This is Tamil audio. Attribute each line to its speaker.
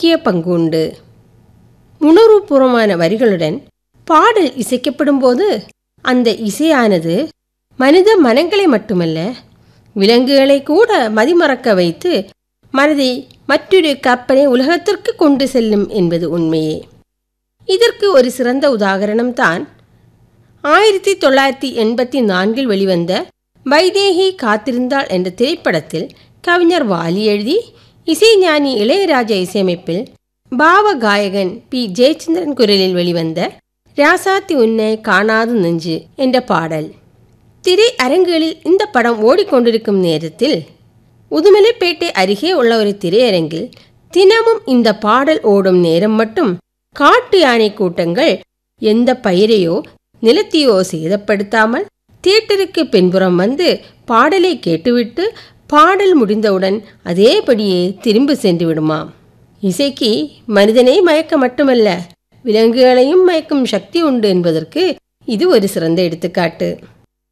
Speaker 1: முக்கிய பங்கு உண்டு உணர்வுபூர்வமான வரிகளுடன் பாடல் இசைக்கப்படும் போது அந்த இசையானது மனித மனங்களை மட்டுமல்ல விலங்குகளை கூட மதிமறக்க வைத்து மனதை மற்றொரு கற்பனை உலகத்திற்கு கொண்டு செல்லும் என்பது உண்மையே இதற்கு ஒரு சிறந்த உதாகரணம்தான் ஆயிரத்தி தொள்ளாயிரத்தி எண்பத்தி நான்கில் வெளிவந்த வைதேகி காத்திருந்தாள் என்ற திரைப்படத்தில் கவிஞர் வாலி எழுதி இசைஞானி இளையராஜா இசையமைப்பில் பாவ காயகன் பி ஜெயச்சந்திரன் குரலில் வெளிவந்த ராசாத்தி உன்னை காணாது நெஞ்சு என்ற பாடல் திரை அரங்குகளில் இந்த படம் ஓடிக்கொண்டிருக்கும் நேரத்தில் உதுமலைப்பேட்டை அருகே உள்ள ஒரு திரையரங்கில் தினமும் இந்த பாடல் ஓடும் நேரம் மட்டும் காட்டு யானை கூட்டங்கள் எந்த பயிரையோ நிலத்தையோ சேதப்படுத்தாமல் தியேட்டருக்கு பின்புறம் வந்து பாடலை கேட்டுவிட்டு பாடல் முடிந்தவுடன் அதேபடியே திரும்பி சென்று விடுமாம் இசைக்கு மனிதனை மயக்க மட்டுமல்ல விலங்குகளையும் மயக்கும் சக்தி உண்டு என்பதற்கு இது ஒரு சிறந்த எடுத்துக்காட்டு